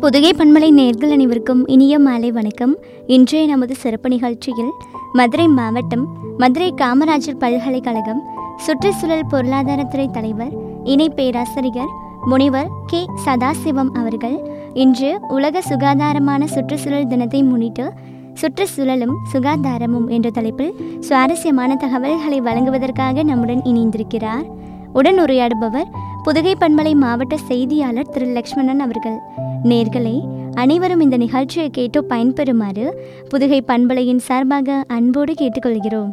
புதுகை பண்பலை நேர்கள் அனைவருக்கும் இனிய மாலை வணக்கம் இன்றைய நமது சிறப்பு நிகழ்ச்சியில் மதுரை மாவட்டம் மதுரை காமராஜர் பல்கலைக்கழகம் சுற்றுச்சூழல் பொருளாதாரத்துறை தலைவர் இணை பேராசிரியர் முனிவர் கே சதாசிவம் அவர்கள் இன்று உலக சுகாதாரமான சுற்றுச்சூழல் தினத்தை முன்னிட்டு சுற்றுச்சூழலும் சுகாதாரமும் என்ற தலைப்பில் சுவாரஸ்யமான தகவல்களை வழங்குவதற்காக நம்முடன் இணைந்திருக்கிறார் உடன் உரையாடுபவர் புதுகை பண்பலை மாவட்ட செய்தியாளர் திரு லக்ஷ்மணன் அவர்கள் நேர்களே அனைவரும் இந்த நிகழ்ச்சியை கேட்டு பயன்பெறுமாறு புதுகை பண்பலையின் சார்பாக அன்போடு கேட்டுக்கொள்கிறோம்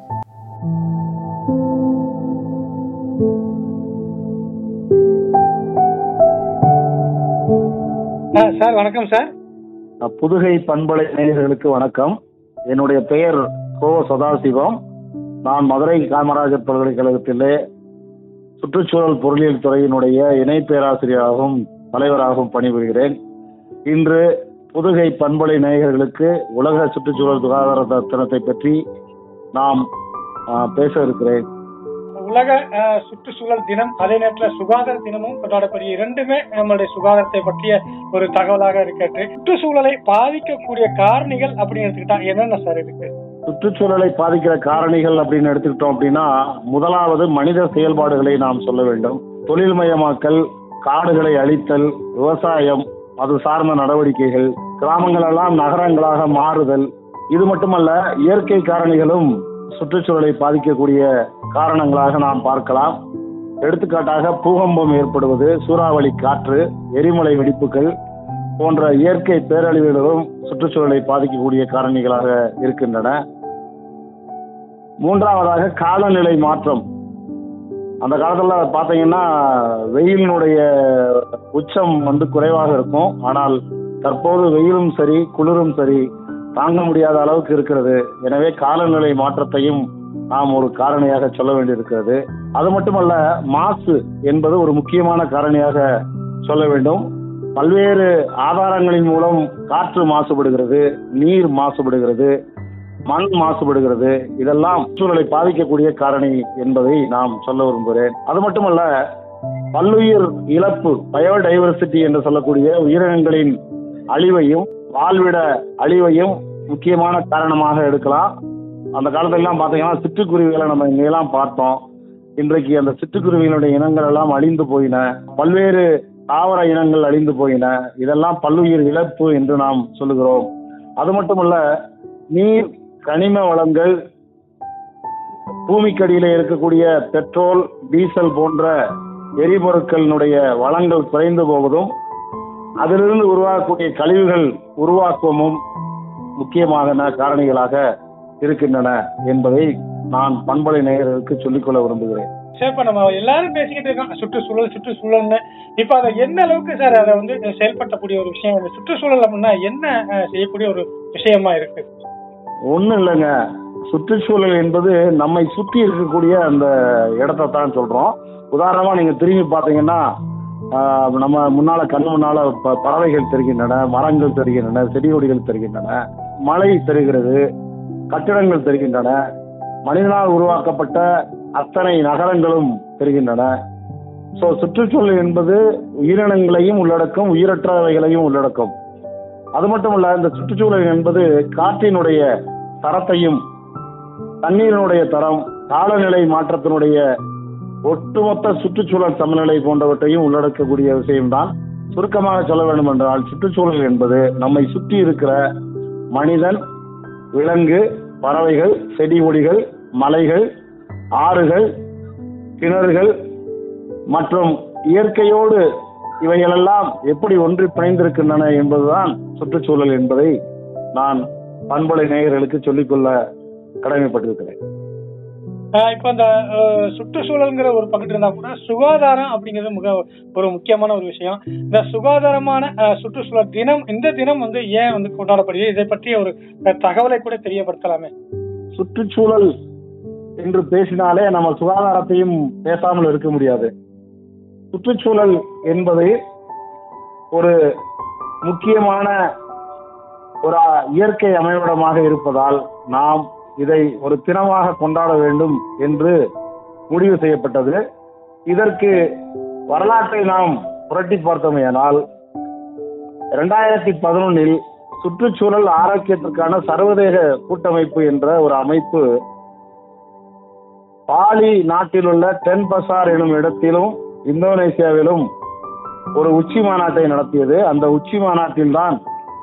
ஆ, சார் வணக்கம் சார் புதுகை பண்பலை நேயர்களுக்கு வணக்கம் என்னுடைய பெயர் கோ சதாசிவம் நான் மதுரை காமராஜர் பல்கலைக்கழகத்திலே சுற்றுச்சூழல் பொருளியல் துறையினுடைய இணை பேராசிரியராகவும் தலைவராகவும் பணிபுரிகிறேன் இன்று புதுகை பண்பலை நேயர்களுக்கு உலக சுற்றுச்சூழல் சுகாதார தினத்தை பற்றி நாம் ஆ, பேச இருக்கிறேன் உலக ஆ, சுற்றுச்சூழல் தினம் அதே நேரத்தில் சுகாதார தினமும் கொண்டாடப்படுது இரண்டுமே நம்மளுடைய சுகாதாரத்தை பற்றிய ஒரு தகவலாக இருக்கிறது சுற்றுச்சூழலை பாதிக்கக்கூடிய காரணிகள் அப்படின்னு எடுத்துக்கிட்டா என்னென்ன சார் இருக்கு சுற்றுச்சூழலை பாதிக்கிற காரணிகள் அப்படின்னு எடுத்துக்கிட்டோம் அப்படின்னா முதலாவது மனித செயல்பாடுகளை நாம் சொல்ல வேண்டும் தொழில்மயமாக்கல் காடுகளை அழித்தல் விவசாயம் அது சார்ந்த நடவடிக்கைகள் கிராமங்களெல்லாம் நகரங்களாக மாறுதல் இது மட்டுமல்ல இயற்கை காரணிகளும் சுற்றுச்சூழலை பாதிக்கக்கூடிய காரணங்களாக நாம் பார்க்கலாம் எடுத்துக்காட்டாக பூகம்பம் ஏற்படுவது சூறாவளி காற்று எரிமலை வெடிப்புகள் போன்ற இயற்கை பேரழிவுகளும் சுற்றுச்சூழலை பாதிக்கக்கூடிய காரணிகளாக இருக்கின்றன மூன்றாவதாக காலநிலை மாற்றம் அந்த காலத்துல பாத்தீங்கன்னா வெயிலினுடைய உச்சம் வந்து குறைவாக இருக்கும் ஆனால் தற்போது வெயிலும் சரி குளிரும் சரி தாங்க முடியாத அளவுக்கு இருக்கிறது எனவே காலநிலை மாற்றத்தையும் நாம் ஒரு காரணியாக சொல்ல வேண்டியிருக்கிறது அது மட்டுமல்ல மாசு என்பது ஒரு முக்கியமான காரணியாக சொல்ல வேண்டும் பல்வேறு ஆதாரங்களின் மூலம் காற்று மாசுபடுகிறது நீர் மாசுபடுகிறது மண் மாசுபடுகிறது இதெல்லாம் சூழலை பாதிக்கக்கூடிய காரணி என்பதை நாம் சொல்ல விரும்புகிறேன் அது மட்டுமல்ல பல்லுயிர் இழப்பு பயோடைவர்சிட்டி என்று சொல்லக்கூடிய உயிரினங்களின் அழிவையும் வாழ்விட அழிவையும் முக்கியமான காரணமாக எடுக்கலாம் அந்த காலத்துல எல்லாம் பாத்தீங்கன்னா சிட்டுக்குருவிகளை நம்ம இங்கெல்லாம் பார்த்தோம் இன்றைக்கு அந்த சிட்டுக்குருவிகளுடைய இனங்கள் எல்லாம் அழிந்து போயின பல்வேறு தாவர இனங்கள் அழிந்து போயின இதெல்லாம் பல்லுயிர் இழப்பு என்று நாம் சொல்லுகிறோம் அது மட்டுமல்ல நீர் கனிம வளங்கள் பூமிக்கடியில இருக்கக்கூடிய பெட்ரோல் டீசல் போன்ற எரிபொருட்களினுடைய வளங்கள் குறைந்து போவதும் அதிலிருந்து உருவாகக்கூடிய கழிவுகள் உருவாக்கமும் முக்கியமான காரணிகளாக இருக்கின்றன என்பதை நான் பண்பலை நேயர்களுக்கு சொல்லிக்கொள்ள விரும்புகிறேன் சார் இப்ப நம்ம எல்லாரும் பேசிக்கிட்டு இருக்கோம் சுற்றுச்சூழல் சுற்றுச்சூழல்னு இப்ப அதை என்ன அளவுக்கு சார் அதை வந்து செயல்படுத்தக்கூடிய ஒரு விஷயம் இந்த சுற்றுச்சூழல் அப்படின்னா என்ன ஆ, செய்யக்கூடிய ஒரு விஷயமா இருக்கு ஒண்ணும் இல்லைங்க சுற்றுச்சூழல் என்பது நம்மை சுற்றி இருக்கக்கூடிய அந்த இடத்தை தான் சொல்றோம் உதாரணமா நீங்க திரும்பி பாத்தீங்கன்னா ஆஹ், நம்ம முன்னால கண் முன்னால ப- பறவைகள் தெரிகின்றன மரங்கள் தெரிகின்றன செடி கொடிகள் தெரிகின்றன மழை தெரிகிறது கட்டிடங்கள் தெரிகின்றன மனிதனால் உருவாக்கப்பட்ட அத்தனை நகரங்களும் தெரிகின்றன ஸோ சுற்றுச்சூழல் என்பது உயிரினங்களையும் உள்ளடக்கும் உயிரற்றவைகளையும் உள்ளடக்கும் அது மட்டுமல்ல இந்த சுற்றுச்சூழல் என்பது காற்றினுடைய தரத்தையும் தண்ணீரினுடைய தரம் காலநிலை மாற்றத்தினுடைய ஒட்டுமொத்த சுற்றுச்சூழல் சமநிலை போன்றவற்றையும் உள்ளடக்கக்கூடிய விஷயம்தான் சுருக்கமாக சொல்ல வேண்டும் என்றால் சுற்றுச்சூழல் என்பது நம்மை சுற்றி இருக்கிற மனிதன் விலங்கு பறவைகள் செடி கொடிகள் மலைகள் ஆறுகள் கிணறுகள் மற்றும் இயற்கையோடு இவைகளெல்லாம் எப்படி ஒன்றி பிணைந்திருக்கின்றன என்பதுதான் சுற்றுச்சூழல் என்பதை நான் பண்பலை நேயர்களுக்கு சொல்லிக்கொள்ள கடமைப்பட்டிருக்கிறேன் ஆ, இப்ப இந்த ஆ, சுற்றுச்சூழல்ங்கிற ஒரு பக்கத்து இருந்தா கூட சுகாதாரம் அப்படிங்கிறது மிக ஒரு முக்கியமான ஒரு விஷயம் இந்த சுகாதாரமான ஆ, சுற்றுச்சூழல் தினம் இந்த தினம் வந்து ஏன் வந்து கொண்டாடப்படுது இதை பற்றிய ஒரு ஆ, தகவலை கூட தெரியப்படுத்தலாமே சுற்றுச்சூழல் என்று பேசினாலே நம்ம சுகாதாரத்தையும் பேசாமல் இருக்க முடியாது சுற்றுச்சூழல் என்பது ஒரு முக்கியமான ஒரு இயற்கை அமைவிடமாக இருப்பதால் நாம் இதை ஒரு தினமாக கொண்டாட வேண்டும் என்று முடிவு செய்யப்பட்டது இதற்கு வரலாற்றை நாம் புரட்டி பார்த்தோமேயானால் ரெண்டாயிரத்தி பதினொன்னில் சுற்றுச்சூழல் ஆரோக்கியத்திற்கான சர்வதேச கூட்டமைப்பு என்ற ஒரு அமைப்பு பாலி நாட்டில் உள்ள டென் பசார் எனும் இடத்திலும் இந்தோனேசியாவிலும் ஒரு உச்சி மாநாட்டை நடத்தியது அந்த உச்சி மாநாட்டில் தான்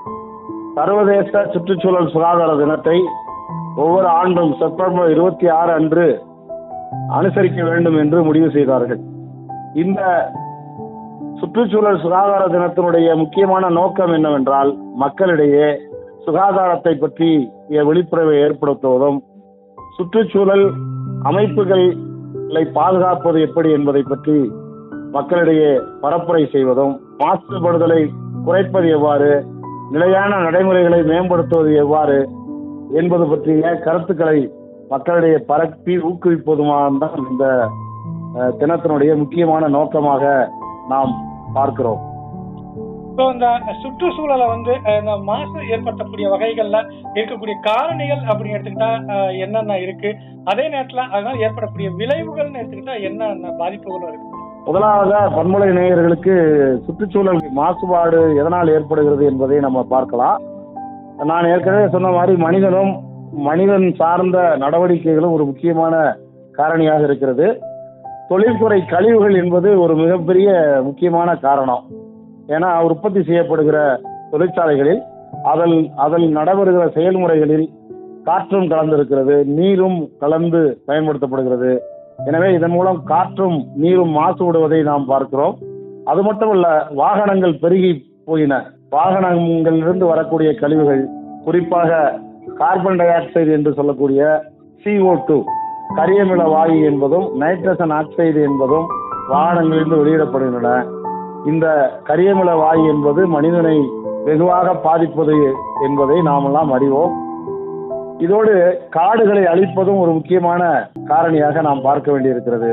சர்வதேச சுற்றுச்சூழல் சுகாதார தினத்தை ஒவ்வொரு ஆண்டும் செப்டம்பர் இருபத்தி ஆறு அன்று அனுசரிக்க வேண்டும் என்று முடிவு செய்தார்கள் இந்த சுற்றுச்சூழல் சுகாதார தினத்தினுடைய முக்கியமான நோக்கம் என்னவென்றால் மக்களிடையே சுகாதாரத்தை பற்றி விழிப்புணர்வை ஏற்படுத்துவதும் சுற்றுச்சூழல் அமைப்புகளை பாதுகாப்பது எப்படி என்பதை பற்றி மக்களிடையே பரப்புரை செய்வதும் மாசுபடுதலை குறைப்பது எவ்வாறு நிலையான நடைமுறைகளை மேம்படுத்துவது எவ்வாறு என்பது பற்றிய கருத்துக்களை மக்களிடையே பரப்பி ஊக்குவிப்பதுமாக தான் இந்த அஹ், தினத்தினுடைய முக்கியமான நோக்கமாக நாம் பார்க்கிறோம் இப்போ இந்த சுற்றுச்சூழலை வந்து அஹ், இந்த மாசு ஏற்படுத்தக்கூடிய வகைகள்ல இருக்கக்கூடிய காரணிகள் அப்படின்னு எடுத்துக்கிட்டா அஹ், என்னென்ன இருக்கு அதே நேரத்துல அதனால ஏற்படக்கூடிய விளைவுகள்னு எடுத்துக்கிட்டா என்னென்ன பாதிப்புகளும் இருக்கு முதலாவதா பன்முறை நேயர்களுக்கு சுற்றுச்சூழல் மாசுபாடு எதனால் ஏற்படுகிறது என்பதை நம்ம பார்க்கலாம் நான் ஏற்கனவே சொன்ன மாதிரி மனிதனும் மனிதன் சார்ந்த நடவடிக்கைகளும் ஒரு முக்கியமான காரணியாக இருக்கிறது தொழில்துறை கழிவுகள் என்பது ஒரு மிகப்பெரிய முக்கியமான காரணம் ஏன்னா உற்பத்தி செய்யப்படுகிற தொழிற்சாலைகளில் அதில் அதில் நடைபெறுகிற செயல்முறைகளில் காற்றும் கலந்திருக்கிறது நீரும் கலந்து பயன்படுத்தப்படுகிறது எனவே இதன் மூலம் காற்றும் நீரும் மாசுபடுவதை நாம் பார்க்கிறோம் அது மட்டுமல்ல வாகனங்கள் பெருகி போயின வாகனங்களிலிருந்து வரக்கூடிய கழிவுகள் குறிப்பாக கார்பன் டை ஆக்சைடு என்று சொல்லக்கூடிய CO2 டூ கரியமில வாயு என்பதும் நைட்ரசன் ஆக்சைடு என்பதும் வாகனங்களிலிருந்து வெளியிடப்படுகின்றன இந்த கரியமில வாயு என்பது மனிதனை வெகுவாக பாதிப்பது என்பதை நாமெல்லாம் அறிவோம் இதோடு காடுகளை அழிப்பதும் ஒரு முக்கியமான காரணியாக நாம் பார்க்க வேண்டியிருக்கிறது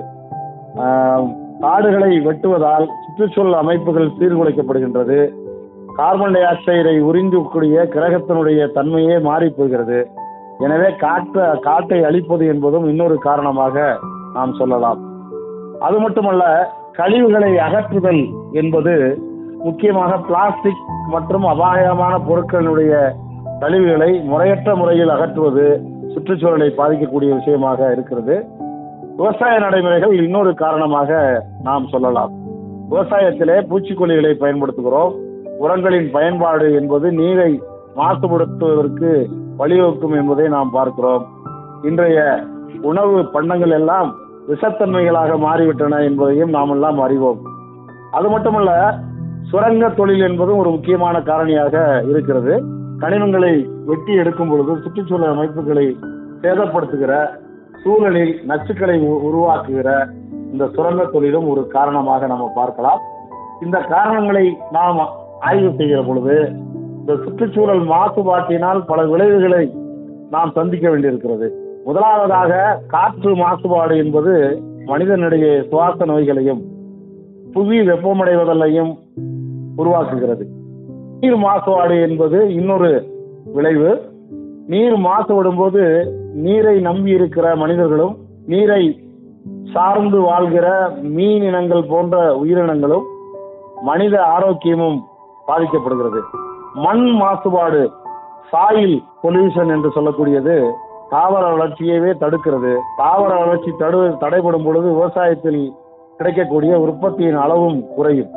ஆஹ், காடுகளை வெட்டுவதால் சுற்றுச்சூழல் அமைப்புகள் சீர்குலைக்கப்படுகின்றது கார்பன் டை ஆக்சைடை உறிஞ்சக்கூடிய கிரகத்தினுடைய தன்மையே மாறி போகிறது எனவே காற்ற காட்டை அழிப்பது என்பதும் இன்னொரு காரணமாக நாம் சொல்லலாம் அது மட்டுமல்ல கழிவுகளை அகற்றுதல் என்பது முக்கியமாக பிளாஸ்டிக் மற்றும் அபாயமான பொருட்களுடைய கழிவுகளை முறையற்ற முறையில் அகற்றுவது சுற்றுச்சூழலை பாதிக்கக்கூடிய விஷயமாக இருக்கிறது விவசாய நடைமுறைகள் இன்னொரு காரணமாக நாம் சொல்லலாம் விவசாயத்திலே பூச்சிக்கொல்லிகளை பயன்படுத்துகிறோம் உரங்களின் பயன்பாடு என்பது நீரை மாசுபடுத்துவதற்கு வழிவகுக்கும் என்பதை நாம் பார்க்கிறோம் இன்றைய உணவு பண்டங்கள் எல்லாம் விஷத்தன்மைகளாக மாறிவிட்டன என்பதையும் நாம் எல்லாம் அறிவோம் அது மட்டுமல்ல சுரங்க தொழில் என்பதும் ஒரு முக்கியமான காரணியாக இருக்கிறது கனிமங்களை வெட்டி எடுக்கும் பொழுது சுற்றுச்சூழல் அமைப்புகளை சேதப்படுத்துகிற சூழலில் நச்சுக்களை உ- உருவாக்குகிற இந்த சுரங்க தொழிலும் ஒரு காரணமாக நம்ம பார்க்கலாம் இந்த காரணங்களை நாம் ஆய்வு செய்கிற பொழுது இந்த சுற்றுச்சூழல் மாசுபாட்டினால் பல விளைவுகளை நாம் சந்திக்க வேண்டியிருக்கிறது முதலாவதாக காற்று மாசுபாடு என்பது மனிதனிடையே சுவாச நோய்களையும் புவி வெப்பமடைவதையும் உருவாக்குகிறது நீர் மாசுபாடு என்பது இன்னொரு விளைவு நீர் மாசுபடும் போது நீரை நம்பி இருக்கிற மனிதர்களும் நீரை சார்ந்து வாழ்கிற மீன் இனங்கள் போன்ற உயிரினங்களும் மனித ஆரோக்கியமும் பாதிக்கப்படுகிறது மண் மாசுபாடு சாயில் பொல்யூஷன் என்று சொல்லக்கூடியது தாவர வளர்ச்சியவே தடுக்கிறது தாவர வளர்ச்சி தடு தடைபடும் பொழுது விவசாயத்தில் கிடைக்கக்கூடிய உற்பத்தியின் அளவும் குறையும்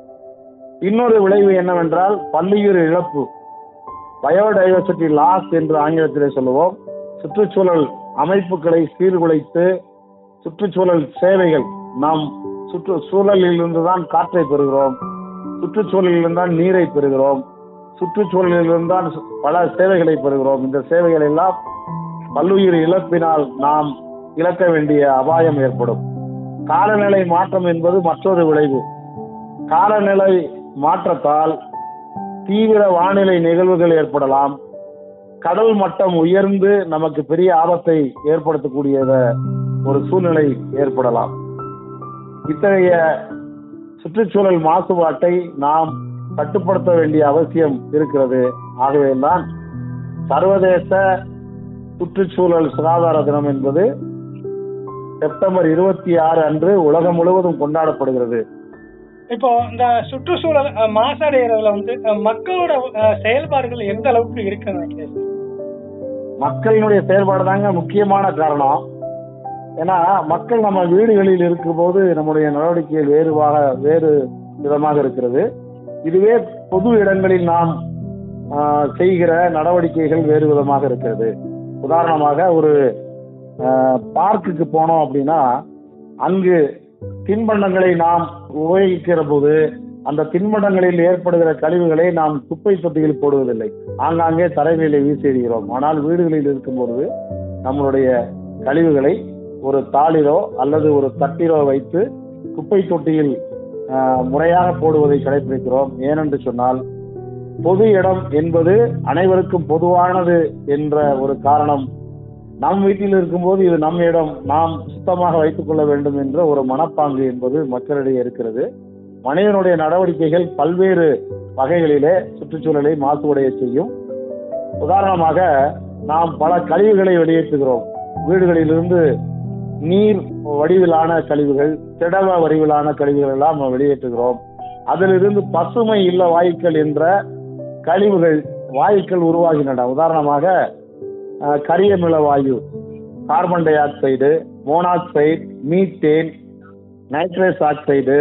இன்னொரு விளைவு என்னவென்றால் பல்லுயிர் இழப்பு பயோடைவர்சிட்டி லாஸ் என்று ஆங்கிலத்திலே சொல்லுவோம் சுற்றுச்சூழல் அமைப்புகளை சீர்குலைத்து சுற்றுச்சூழல் சேவைகள் நாம் சுற்று சூழலில் இருந்துதான் காற்றை பெறுகிறோம் சுற்றுச்சூழலில் இருந்தால் நீரை பெறுகிறோம் சுற்றுச்சூழலில் இருந்தால் பல சேவைகளை பெறுகிறோம் இந்த சேவைகள் எல்லாம் பல்லுயிர் இழப்பினால் நாம் இழக்க வேண்டிய அபாயம் ஏற்படும் காலநிலை மாற்றம் என்பது மற்றொரு விளைவு காலநிலை மாற்றத்தால் தீவிர வானிலை நிகழ்வுகள் ஏற்படலாம் கடல் மட்டம் உயர்ந்து நமக்கு பெரிய ஆபத்தை ஏற்படுத்தக்கூடிய ஒரு சூழ்நிலை ஏற்படலாம் இத்தகைய சுற்றுச்சூழல் மாசுபாட்டை நாம் கட்டுப்படுத்த வேண்டிய அவசியம் இருக்கிறது ஆகவேதான் சர்வதேச சுற்றுச்சூழல் சுகாதார தினம் என்பது செப்டம்பர் இருபத்தி ஆறு அன்று உலகம் முழுவதும் கொண்டாடப்படுகிறது இப்போ இந்த சுற்றுச்சூழல் அஹ், மாசடைகிறதுல வந்து அஹ், மக்களோட அஹ், செயல்பாடுகள் எந்த அளவுக்கு இருக்குன்னு நினைக்கிறேன் மக்களினுடைய செயல்பாடு தாங்க முக்கியமான காரணம் ஏன்னா மக்கள் நம்ம வீடுகளில் இருக்கும்போது நம்முடைய நடவடிக்கைகள் வேறுவாக வேறு விதமாக இருக்கிறது இதுவே பொது இடங்களில் நாம் ஆஹ், செய்கிற நடவடிக்கைகள் வேறு விதமாக இருக்கிறது உதாரணமாக ஒரு ஆஹ், பார்க்குக்கு போனோம் அப்படின்னா அங்கு தின்பண்டங்களை நாம் உபயோகிக்கிற போது அந்த தின்பண்டங்களில் ஏற்படுகிற கழிவுகளை நாம் குப்பை தொட்டியில் போடுவதில்லை ஆங்காங்கே தரைகளிலே வீசி எறிகிறோம் ஆனால் வீடுகளில் இருக்கும் பொழுது நம்மளுடைய கழிவுகளை ஒரு தாளிலோ அல்லது ஒரு தட்டிலோ வைத்து குப்பை தொட்டியில் ஆஹ், முறையாக போடுவதை கடைபிடிக்கிறோம் ஏனென்று சொன்னால் பொது இடம் என்பது அனைவருக்கும் பொதுவானது என்ற ஒரு காரணம் நம் வீட்டில் இருக்கும்போது இது நம் இடம் நாம் சுத்தமாக வைத்துக் கொள்ள வேண்டும் என்ற ஒரு மனப்பாங்கு என்பது மக்களிடையே இருக்கிறது மனிதனுடைய நடவடிக்கைகள் பல்வேறு வகைகளிலே சுற்றுச்சூழலை மாசுபடைய செய்யும் உதாரணமாக நாம் பல கழிவுகளை வெளியேற்றுகிறோம் வீடுகளிலிருந்து நீர் வடிவிலான கழிவுகள் திடவ வடிவிலான கழிவுகள் எல்லாம் நாம் வெளியேற்றுகிறோம் அதிலிருந்து பசுமை இல்ல வாயுக்கள் என்ற கழிவுகள் வாயுக்கள் உருவாகின்றன உதாரணமாக அஹ், கரியமில வாயு carbon dioxide monoxide methane nitrous oxide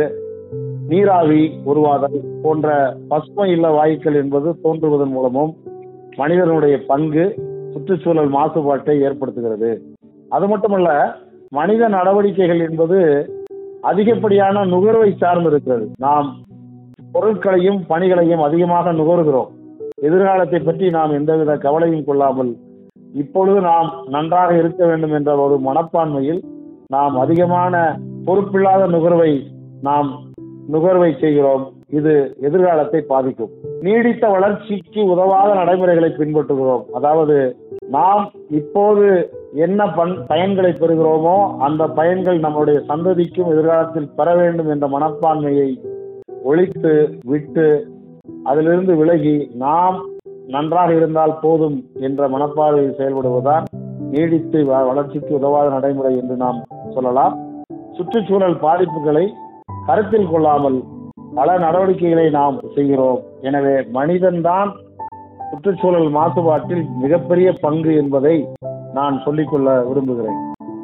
நீராவி உருவாதல் போன்ற பசுமை இல்ல வாயுக்கள் என்பது தோன்றுவதன் மூலமும் மனிதனுடைய பங்கு சுற்றுச்சூழல் மாசுபாட்டை ஏற்படுத்துகிறது அது மட்டுமல்ல மனித நடவடிக்கைகள் என்பது அதிகப்படியான நுகர்வை சார்ந்து இருக்கிறது நாம் பொருட்களையும் பணிகளையும் அதிகமாக நுகர்கிறோம் எதிர்காலத்தை பற்றி நாம் எந்தவித கவலையும் கொள்ளாமல் இப்பொழுது நாம் நன்றாக இருக்க வேண்டும் என்ற ஒரு மனப்பான்மையில் நாம் அதிகமான பொறுப்பில்லாத நுகர்வை நாம் நுகர்வை செய்கிறோம் இது எதிர்காலத்தை பாதிக்கும் நீடித்த வளர்ச்சிக்கு உதவாத நடைமுறைகளை பின்பற்றுகிறோம் அதாவது நாம் இப்போது என்ன பண் பயன்களை பெறுகிறோமோ அந்த பயன்கள் நம்முடைய சந்ததிக்கும் எதிர்காலத்தில் பெற வேண்டும் என்ற மனப்பான்மையை ஒழித்து விட்டு அதிலிருந்து விலகி நாம் நன்றாக இருந்தால் போதும் என்ற மனப்பார்வையில் செயல்படுவதுதான் நீடித்து வ- வளர்ச்சிக்கு உதவாத நடைமுறை என்று நாம் சொல்லலாம் சுற்றுச்சூழல் பாதிப்புகளை கருத்தில் கொள்ளாமல் பல நடவடிக்கைகளை நாம் செய்கிறோம் எனவே மனிதன்தான் சுற்றுச்சூழல் மாசுபாட்டில் மிகப்பெரிய பங்கு என்பதை நான் சொல்லிக்கொள்ள விரும்புகிறேன்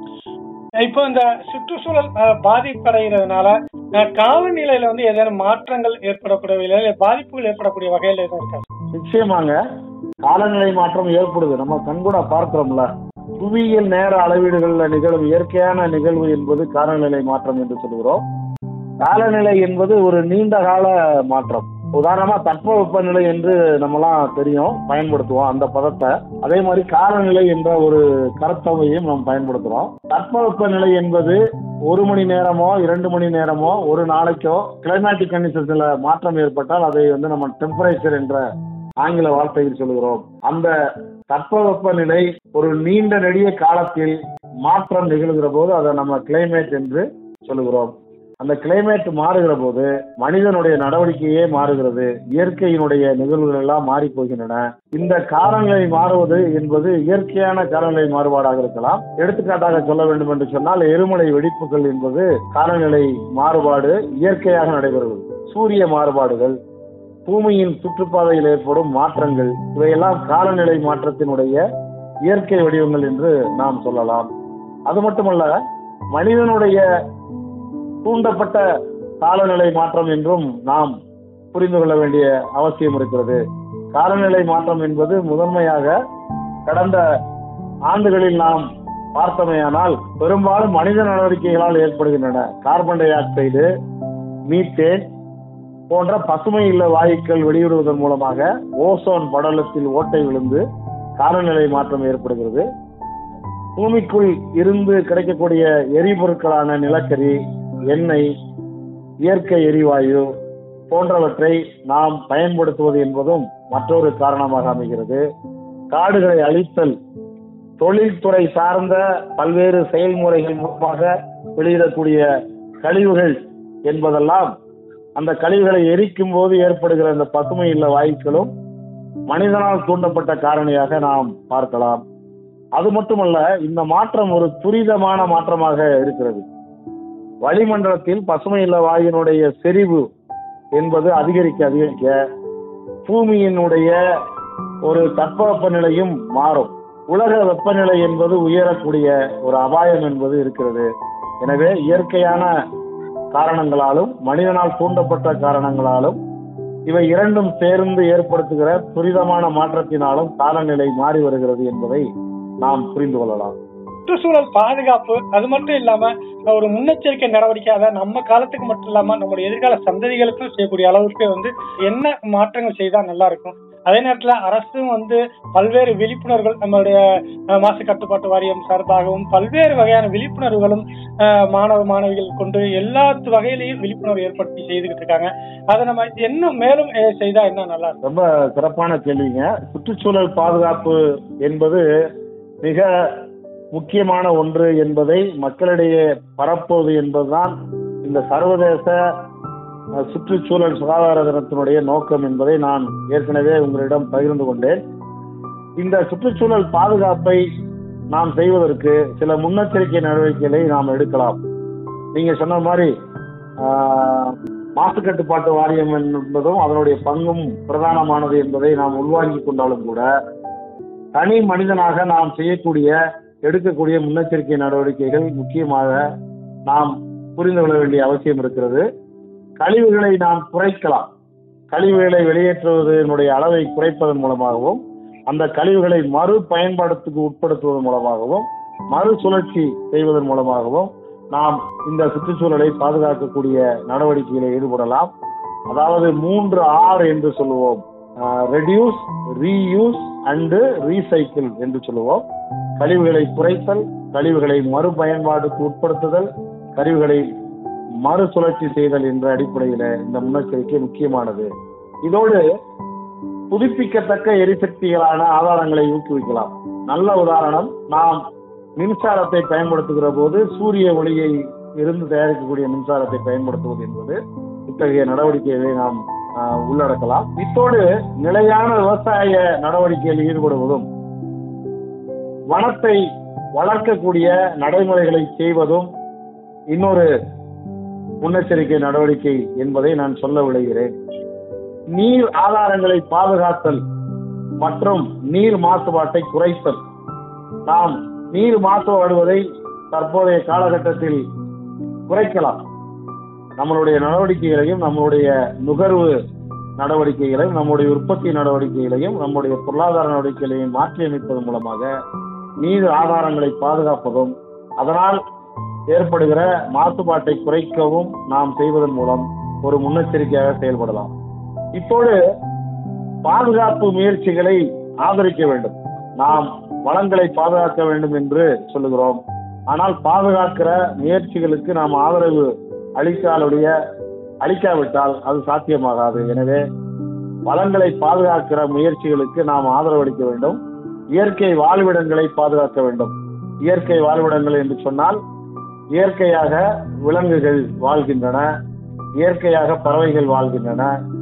இப்போ இந்த சுற்றுச்சூழல் அஹ், பாதிப்படைகிறதுனால அஹ், காலநிலையில வந்து ஏதேனும் மாற்றங்கள் ஏற்படக்கூடிய இல்லை பாதிப்புகள் ஏற்படக்கூடிய வகையில எதுவும் இருக்கா நிச்சயமாங்க காலநிலை மாற்றம் ஏற்படுது நம்ம கண்கூட பார்க்கிறோம்ல புவியியல் நேர அளவீடுகள்ல நிகழும் இயற்கையான நிகழ்வு என்பது காலநிலை மாற்றம் என்று சொல்கிறோம் காலநிலை என்பது ஒரு நீண்ட கால மாற்றம் உதாரணமா தட்பவெப்பநிலை என்று நம்மலாம் தெரியும் பயன்படுத்துவோம் அந்த பதத்தை அதே மாதிரி காலநிலை என்ற ஒரு கருத்தவையும் நாம் பயன்படுத்துறோம் தட்பவெப்பநிலை என்பது ஒரு மணி நேரமோ இரண்டு மணி நேரமோ ஒரு நாளைக்கோ கிளைமேட்டிக் கண்டிஷன்ஸ்ல மாற்றம் ஏற்பட்டால் அதை வந்து நம்ம டெம்பரேச்சர் என்ற ஆங்கில வார்த்தையில் சொல்கிறோம் அந்த தட்பவெப்பநிலை ஒரு நீண்ட நெடிய காலத்தில் மாற்றம் நிகழ்கிற போது அதை நம்ம கிளைமேட் என்று சொல்லுகிறோம் அந்த கிளைமேட் மாறுகிற போது மனிதனுடைய நடவடிக்கையே மாறுகிறது இயற்கையினுடைய நிகழ்வுகள் எல்லாம் மாறி போகின்றன இந்த காலநிலை மாறுவது என்பது இயற்கையான காலநிலை மாறுபாடாக இருக்கலாம் எடுத்துக்காட்டாக சொல்ல வேண்டும் என்று சொன்னால் எருமலை வெடிப்புகள் என்பது காலநிலை மாறுபாடு இயற்கையாக நடைபெறுவது சூரிய மாறுபாடுகள் பூமியின் சுற்றுப்பாதையில் ஏற்படும் மாற்றங்கள் இவையெல்லாம் காலநிலை மாற்றத்தினுடைய இயற்கை வடிவங்கள் என்று நாம் சொல்லலாம் அது மட்டுமல்ல மனிதனுடைய தூண்டப்பட்ட காலநிலை மாற்றம் என்றும் நாம் புரிந்து கொள்ள வேண்டிய அவசியம் இருக்கிறது காலநிலை மாற்றம் என்பது முதன்மையாக கடந்த ஆண்டுகளில் நாம் பார்த்தமையானால் பெரும்பாலும் மனித நடவடிக்கைகளால் ஏற்படுகின்றன கார்பன் டை ஆக்சைடு மீத்தேன் போன்ற பசுமை இல்ல வாயுக்கள் வெளியிடுவதன் மூலமாக ஓசோன் படலத்தில் ஓட்டை விழுந்து காலநிலை மாற்றம் ஏற்படுகிறது பூமிக்குள் இருந்து கிடைக்கக்கூடிய எரிபொருட்களான நிலக்கரி எண்ணெய் இயற்கை எரிவாயு போன்றவற்றை நாம் பயன்படுத்துவது என்பதும் மற்றொரு காரணமாக அமைகிறது காடுகளை அழித்தல் தொழில்துறை சார்ந்த பல்வேறு செயல்முறைகள் மூலமாக வெளியிடக்கூடிய கழிவுகள் என்பதெல்லாம் அந்த கழிவுகளை எரிக்கும் போது ஏற்படுகிற அந்த பசுமை இல்ல வாயுக்களும் மனிதனால் தூண்டப்பட்ட காரணியாக நாம் பார்க்கலாம் அது மட்டுமல்ல இந்த மாற்றம் ஒரு துரிதமான மாற்றமாக இருக்கிறது வளிமண்டலத்தில் பசுமை இல்ல வாயுனுடைய செறிவு என்பது அதிகரிக்க அதிகரிக்க பூமியினுடைய ஒரு தட்பவெப்ப நிலையும் மாறும் உலக வெப்பநிலை என்பது உயரக்கூடிய ஒரு அபாயம் என்பது இருக்கிறது எனவே இயற்கையான காரணங்களாலும் மனிதனால் தூண்டப்பட்ட காரணங்களாலும் இவை இரண்டும் சேர்ந்து ஏற்படுத்துகிற துரிதமான மாற்றத்தினாலும் காலநிலை மாறி வருகிறது என்பதை நாம் புரிந்து கொள்ளலாம் சுற்றுச்சூழல் பாதுகாப்பு அது மட்டும் இல்லாம ஒரு முன்னெச்சரிக்கை நடவடிக்கை அதை நம்ம காலத்துக்கு மட்டும் இல்லாம நம்மளுடைய எதிர்கால சந்ததிகளுக்கும் செய்யக்கூடிய அளவுக்கு வந்து என்ன மாற்றங்கள் செய்தா நல்லா இருக்கும் அதே நேரத்துல அரசும் வந்து பல்வேறு விழிப்புணர்வுகள் நம்மளுடைய அஹ், மாசு கட்டுப்பாட்டு வாரியம் சார்பாகவும் பல்வேறு வகையான விழிப்புணர்வுகளும் அஹ், மாணவ மாணவிகள் கொண்டு எல்லா வகையிலையும் விழிப்புணர்வு ஏற்படுத்தி செய்துகிட்டு இருக்காங்க அதை நம்ம இன்னும் மேலும் அஹ், செய்தா என்ன நல்லா இருக்கும் ரொம்ப சிறப்பான கேள்விங்க சுற்றுச்சூழல் பாதுகாப்பு என்பது மிக முக்கியமான ஒன்று என்பதை மக்களிடையே பரப்புவது என்பதுதான் இந்த சர்வதேச அஹ், சுற்றுச்சூழல் சுகாதார தினத்தினுடைய நோக்கம் என்பதை நான் ஏற்கனவே உங்களிடம் பகிர்ந்து கொண்டேன் இந்த சுற்றுச்சூழல் பாதுகாப்பை நாம் செய்வதற்கு சில முன்னெச்சரிக்கை நடவடிக்கைகளை நாம் எடுக்கலாம் நீங்க சொன்ன மாதிரி ஆஹ், மாசு கட்டுப்பாட்டு வாரியம் என்பதும் அதனுடைய பங்கும் பிரதானமானது என்பதை நாம் உள்வாங்கிக் கொண்டாலும் கூட தனி மனிதனாக நாம் செய்யக்கூடிய எடுக்கக்கூடிய முன்னெச்சரிக்கை நடவடிக்கைகள் முக்கியமாக நாம் புரிந்து கொள்ள வேண்டிய அவசியம் இருக்கிறது கழிவுகளை நாம் குறைக்கலாம் கழிவுகளை வெளியேற்றுவதனுடைய அளவை குறைப்பதன் மூலமாகவும் அந்த கழிவுகளை மறு பயன்பாட்டுக்கு உட்படுத்துவதன் மூலமாகவும் மறுசுழற்சி செய்வதன் மூலமாகவும் நாம் இந்த சுற்றுச்சூழலை பாதுகாக்கக்கூடிய நடவடிக்கைகளில் ஈடுபடலாம் அதாவது மூன்று ஆர் என்று சொல்லுவோம் ரெடியூஸ் ரீயூஸ் அண்டு ரீசைக்கிள் என்று சொல்லுவோம் கழிவுகளை குறைத்தல் கழிவுகளை மறுபயன்பாட்டுக்கு உட்படுத்துதல் கழிவுகளை மறுசுழற்சி செய்தல் என்ற அடிப்படையில இந்த முன்னெச்சரிக்கை முக்கியமானது இதோடு புதுப்பிக்கத்தக்க எரிசக்திகளான ஆதாரங்களை ஊக்குவிக்கலாம் நல்ல உதாரணம் நாம் மின்சாரத்தை பயன்படுத்துகிற போது சூரிய ஒளியை இருந்து தயாரிக்கக்கூடிய மின்சாரத்தை பயன்படுத்துவது என்பது இத்தகைய நடவடிக்கைகளை நாம் ஆஹ், உள்ளடக்கலாம் இத்தோடு நிலையான விவசாய நடவடிக்கையில் ஈடுபடுவதும் வனத்தை வளர்க்கக்கூடிய நடைமுறைகளை செய்வதும் இன்னொரு முன்னெச்சரிக்கை நடவடிக்கை என்பதை நான் சொல்ல விளைகிறேன் நீர் ஆதாரங்களை பாதுகாத்தல் மற்றும் நீர் மாசுபாட்டை குறைத்தல் நாம் நீர் மாசுபாடுவதை தற்போதைய காலகட்டத்தில் குறைக்கலாம் நம்மளுடைய நடவடிக்கைகளையும் நம்மளுடைய நுகர்வு நடவடிக்கைகளையும் நம்முடைய உற்பத்தி நடவடிக்கைகளையும் நம்முடைய பொருளாதார நடவடிக்கைகளையும் மாற்றியமைப்பதன் மூலமாக நீர் ஆதாரங்களை பாதுகாப்பதும் அதனால் ஏற்படுகிற மாசுபாட்டை குறைக்கவும் நாம் செய்வதன் மூலம் ஒரு முன்னெச்சரிக்கையாக செயல்படலாம் இப்போது பாதுகாப்பு முயற்சிகளை ஆதரிக்க வேண்டும் நாம் வளங்களை பாதுகாக்க வேண்டும் என்று சொல்லுகிறோம் ஆனால் பாதுகாக்கிற முயற்சிகளுக்கு நாம் ஆதரவு அளிக்காலுடைய அளிக்காவிட்டால் அது சாத்தியமாகாது எனவே வளங்களை பாதுகாக்கிற முயற்சிகளுக்கு நாம் ஆதரவு அளிக்க வேண்டும் இயற்கை வாழ்விடங்களை பாதுகாக்க வேண்டும் இயற்கை வாழ்விடங்கள் என்று சொன்னால் இயற்கையாக விலங்குகள் வாழ்கின்றன இயற்கையாக பறவைகள் வாழ்கின்றன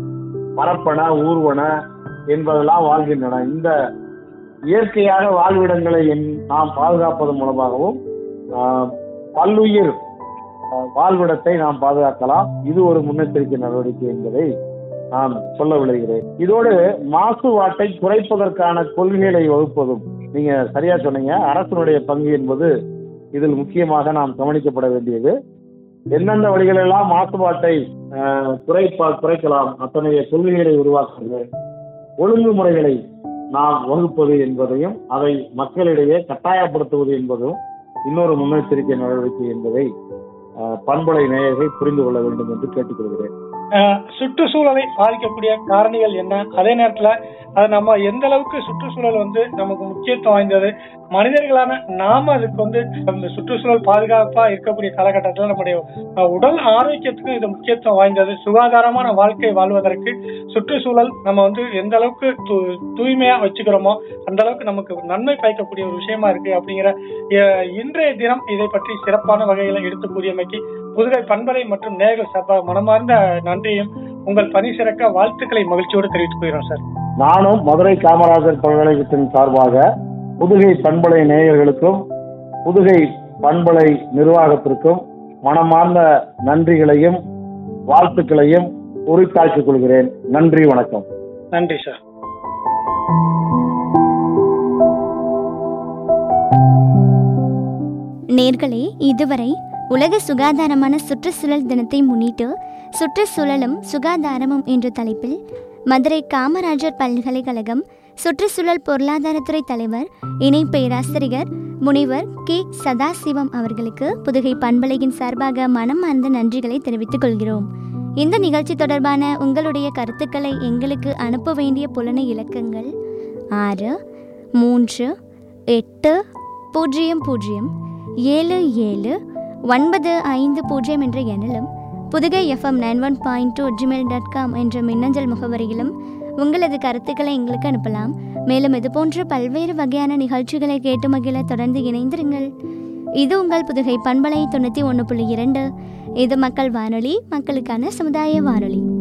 பரப்பன ஊர்வன என்பதெல்லாம் வாழ்கின்றன இந்த இயற்கையாக வாழ்விடங்களை என்- நாம் பாதுகாப்பதன் மூலமாகவும் ஆஹ், பல்லுயிர் ஆஹ், வாழ்விடத்தை நாம் பாதுகாக்கலாம் இது ஒரு முன்னெச்சரிக்கை நடவடிக்கை என்பதை நான் சொல்ல விளைகிறேன் இதோடு மாசுபாட்டை குறைப்பதற்கான கொள்கைகளை வகுப்பதும் நீங்க சரியா சொன்னீங்க அரசனுடைய பங்கு என்பது இதில் முக்கியமாக நாம் கவனிக்கப்பட வேண்டியது எந்தெந்த வழிகளெல்லாம் மாசுபாட்டை ஆஹ், குறைப்பா குறைக்கலாம் அத்தகைய கொள்கைகளை உருவாக்குவது ஒழுங்குமுறைகளை நாம் வகுப்பது என்பதையும் அதை மக்களிடையே கட்டாயப்படுத்துவது என்பதும் இன்னொரு முன்னெச்சரிக்கை நடவடிக்கை என்பதை ஆஹ், பண்பலை நேயர்கள் புரிந்து கொள்ள வேண்டும் என்று கேட்டுக்கொள்கிறேன் அஹ் சுற்றுச்சூழலை பாதிக்கக்கூடிய காரணிகள் என்ன அதே நேரத்துல அது நம்ம எந்த அளவுக்கு சுற்றுச்சூழல் வந்து நமக்கு முக்கியத்துவம் வாய்ந்தது மனிதர்களான நாம அதுக்கு வந்து அந்த சுற்றுச்சூழல் பாதுகாப்பா இருக்கக்கூடிய காலகட்டத்தில் நம்முடைய அஹ், உடல் ஆரோக்கியத்துக்கும் இது முக்கியத்துவம் வாய்ந்தது சுகாதாரமான வாழ்க்கை வாழ்வதற்கு சுற்றுச்சூழல் நம்ம வந்து எந்த அளவுக்கு தூ- தூய்மையா வச்சுக்கிறோமோ அந்த அளவுக்கு நமக்கு நன்மை பயக்கக்கூடிய ஒரு விஷயமா இருக்கு அப்படிங்கிற அஹ், இன்றைய தினம் இதை பற்றி சிறப்பான வகையில எடுத்து கூறியமைக்கு புதுகை பண்பலை மற்றும் நேர்கள் சார்பாக மனமார்ந்த நன்றியும் உங்கள் பணி சிறக்க வாழ்த்துக்களை மகிழ்ச்சியோடு தெரிவித்துக் கொள்கிறோம் சார் நானும் மதுரை காமராஜர் பல்கலைக்கழகத்தின் சார்பாக புதுகை பண்பலை நேயர்களுக்கும் புதுகை பண்பலை நிர்வாகத்திற்கும் மனமார்ந்த நன்றிகளையும் வாழ்த்துக்களையும் உரித்தாக்கிக் கொள்கிறேன் நன்றி வணக்கம் நன்றி சார் நேர்களே இதுவரை உலக சுகாதாரமான சுற்றுச்சூழல் தினத்தை முன்னிட்டு சுற்றுச்சூழலும் சுகாதாரமும் என்ற தலைப்பில் மதுரை காமராஜர் பல்கலைக்கழகம் சுற்றுச்சூழல் பொருளாதாரத்துறை தலைவர் இணை பேராசிரியர் முனைவர் கே சதாசிவம் அவர்களுக்கு புதுகை பண்பலையின் சார்பாக மனமார்ந்த நன்றிகளை தெரிவித்துக் கொள்கிறோம் இந்த நிகழ்ச்சி தொடர்பான உங்களுடைய கருத்துக்களை எங்களுக்கு அனுப்ப வேண்டிய புலனை இலக்கங்கள் ஆறு மூன்று எட்டு பூஜ்ஜியம் பூஜ்ஜியம் ஏழு ஏழு ஒன்பது ஐந்து பூஜ்ஜியம் என்ற எண்ணிலும் Pudugai FM nine one point two Gmail dot com என்ற மின்னஞ்சல் முகவரியிலும் உங்களது கருத்துக்களை எங்களுக்கு அனுப்பலாம் மேலும் இது போன்ற பல்வேறு வகையான நிகழ்ச்சிகளை கேட்டு மகிழ தொடர்ந்து இணைந்திருங்கள் இது உங்கள் புதுகை பண்பலை தொண்ணூற்றி ஒன்று புள்ளி இரண்டு இது மக்கள் வானொலி மக்களுக்கான சமுதாய வானொலி